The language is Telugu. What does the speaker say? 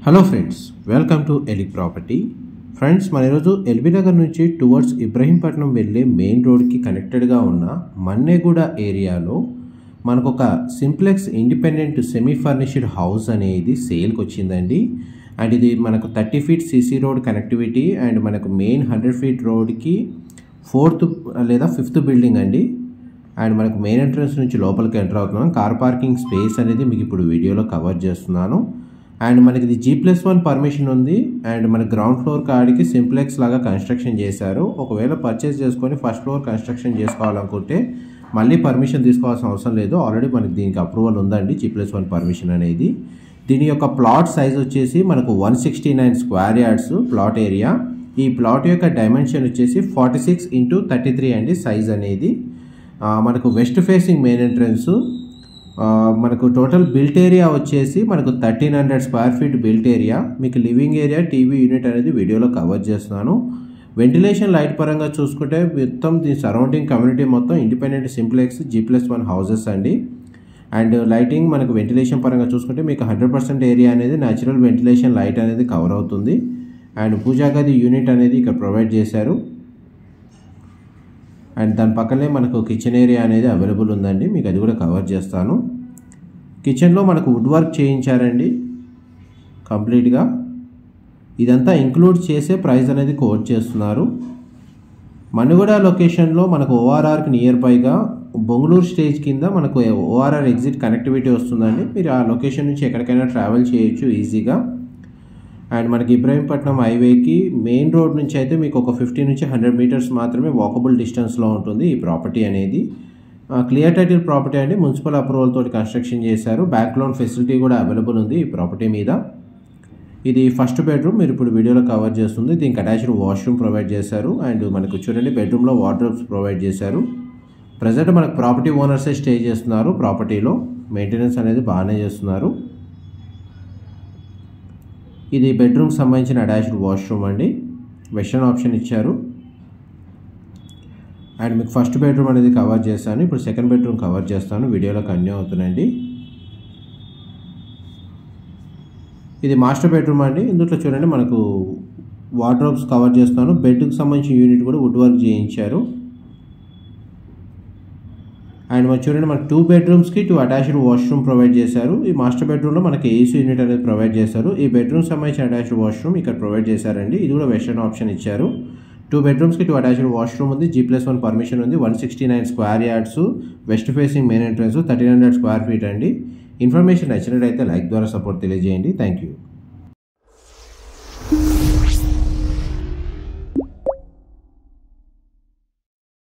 హలో ఫ్రెండ్స్ వెల్కమ్ టు ఎలి ప్రాపర్టీ ఫ్రెండ్స్ మన ఈరోజు ఎల్బీ నగర్ నుంచి టువర్డ్స్ ఇబ్రహీంపట్నం వెళ్ళే మెయిన్ రోడ్కి కనెక్టెడ్గా ఉన్న మన్నేగూడ ఏరియాలో మనకు ఒక simplex independent semi furnished house అనేది సేల్కి వచ్చిందండి అండ్ ఇది మనకు thirty feet CC road connectivity and మనకు మెయిన్ హండ్రెడ్ ఫీట్ రోడ్కి ఫోర్త్ లేదా ఫిఫ్త్ బిల్డింగ్ అండి అండ్ మనకు మెయిన్ ఎంట్రన్స్ నుంచి లోపలికి ఎంటర్ అవుతున్నాం కార్ పార్కింగ్ స్పేస్ అనేది మీకు ఇప్పుడు వీడియోలో కవర్ చేస్తున్నాను అండ్ మనకి ఇది జీ ప్లస్ వన్ పర్మిషన్ ఉంది అండ్ మన గ్రౌండ్ ఫ్లోర్ కాడికి సింప్లెక్స్ లాగా కన్స్ట్రక్షన్ చేశారు ఒకవేళ పర్చేస్ చేసుకొని ఫస్ట్ ఫ్లోర్ కన్స్ట్రక్షన్ చేసుకోవాలనుకుంటే మళ్ళీ పర్మిషన్ తీసుకోవాల్సిన అవసరం లేదు ఆల్రెడీ మనకి దీనికి అప్రూవల్ ఉందండి జీ ప్లస్ వన్ పర్మిషన్ అనేది దీని యొక్క ప్లాట్ సైజ్ వచ్చేసి మనకు one sixty nine square yards plot area ఈ ప్లాట్ యొక్క డైమెన్షన్ వచ్చేసి forty six into thirty three అండి సైజ్ అనేది ఆ, మనకు వెస్ట్ ఫేసింగ్ మెయిన్ ఎంట్రన్స్ మనకు టోటల్ బిల్ట్ ఏరియా వచ్చేసి మనకు thirteen hundred square feet built area మీకు లివింగ్ ఏరియా టీవీ యూనిట్ అనేది వీడియోలో కవర్ చేస్తున్నాను వెంటిలేషన్ లైట్ పరంగా చూసుకుంటే మొత్తం దీని సరౌండింగ్ కమ్యూనిటీ మొత్తం independent simplex G plus one houses అండి అండ్ లైటింగ్ మనకు వెంటిలేషన్ పరంగా చూసుకుంటే మీకు హండ్రెడ్ పర్సెంట్ ఏరియా అనేది న్యాచురల్ వెంటిలేషన్ లైట్ అనేది కవర్ అవుతుంది అండ్ పూజా గది యూనిట్ అనేది ఇక్కడ ప్రొవైడ్ చేశారు అండ్ దాని పక్కనే మనకు కిచెన్ ఏరియా అనేది అవైలబుల్ ఉందండి మీకు అది కూడా కవర్ చేస్తాను కిచెన్లో మనకు వుడ్ వర్క్ చేయించారండి కంప్లీట్గా ఇదంతా ఇంక్లూడ్ చేసే ప్రైస్ అనేది కోట్ చేస్తున్నారు మనుగడ లొకేషన్లో మనకు ఓఆర్ఆర్కి నియర్ బైగా బొంగళూరు స్టేజ్ కింద మనకు ఓఆర్ఆర్ ఎగ్జిట్ కనెక్టివిటీ వస్తుందండి మీరు ఆ లొకేషన్ నుంచి ఎక్కడికైనా ట్రావెల్ చేయొచ్చు ఈజీగా అండ్ మనకి ఇబ్రాహీంపట్నం హైవేకి మెయిన్ రోడ్ నుంచి అయితే మీకు ఒక ఫిఫ్టీ నుంచి హండ్రెడ్ మీటర్స్ మాత్రమే వాకబుల్ డిస్టెన్స్లో ఉంటుంది ఈ ప్రాపర్టీ అనేది క్లియర్ టైటిల్ ప్రాపర్టీ అండి మున్సిపల్ అప్రూవల్ తోటి కన్స్ట్రక్షన్ చేశారు బ్యాంక్ లోన్ ఫెసిలిటీ కూడా అవైలబుల్ ఉంది ఈ ప్రాపర్టీ మీద ఇది ఫస్ట్ బెడ్రూమ్ మీరు ఇప్పుడు వీడియోలో కవర్ చేస్తుంది దీనికి అటాచ్డ్ వాష్రూమ్ ప్రొవైడ్ చేశారు అండ్ మనకు చూడండి బెడ్రూమ్లో వార్డ్రోబ్స్ ప్రొవైడ్ చేశారు ప్రజెంట్ మనకు ప్రాపర్టీ ఓనర్సే స్టే చేస్తున్నారు ప్రాపర్టీలో మెయింటెనెన్స్ అనేది బాగానే చేస్తున్నారు ఇది బెడ్రూమ్కి సంబంధించిన అటాచ్డ్ వాష్రూమ్ అండి వెస్టర్న్ ఆప్షన్ ఇచ్చారు అండ్ మీకు ఫస్ట్ బెడ్రూమ్ అనేది కవర్ చేస్తాను ఇప్పుడు సెకండ్ బెడ్రూమ్ కవర్ చేస్తాను వీడియోలో కన్యూ అవుతుందండి ఇది మాస్టర్ బెడ్రూమ్ అండి ఇందులో చూడండి మనకు వార్డ్రోబ్స్ కవర్ చేస్తాను బెడ్కి సంబంధించిన యూనిట్ కూడా వుడ్ వర్క్ చేయించారు అండ్ మరి చూడండి మనకు టూ బెడ్రూమ్స్కి టూ అటాచ్డ్ వాష్రూమ్ ప్రొవైడ్ చేశారు ఈ మాస్టర్ బెడ్రూమ్లో మనకి ఏసీ యూనిట్ అనేది ప్రొవైడ్ చేశారు ఈ బెడ్రూమ్ సంబంధించిన అటాచ్డ్ వాష్రూమ్ ఇక్కడ ప్రొవైడ్ చేశారండి ఇది కూడా వెస్టర్న్ ఆప్షన్ ఇచ్చారు టూ బెడ్రూమ్స్కి టూ అటాచ్డ్ వాష్రూమ్ ఉంది జీ ప్లస్ వన్ పర్మిషన్ ఉంది one sixty nine square yards west facing main entrance thirteen hundred square feet అండి ఇన్ఫర్మేషన్ నచ్చినట్టయితే లైక్ ద్వారా సపోర్ట్ తెలియజేయండి థ్యాంక్ యూ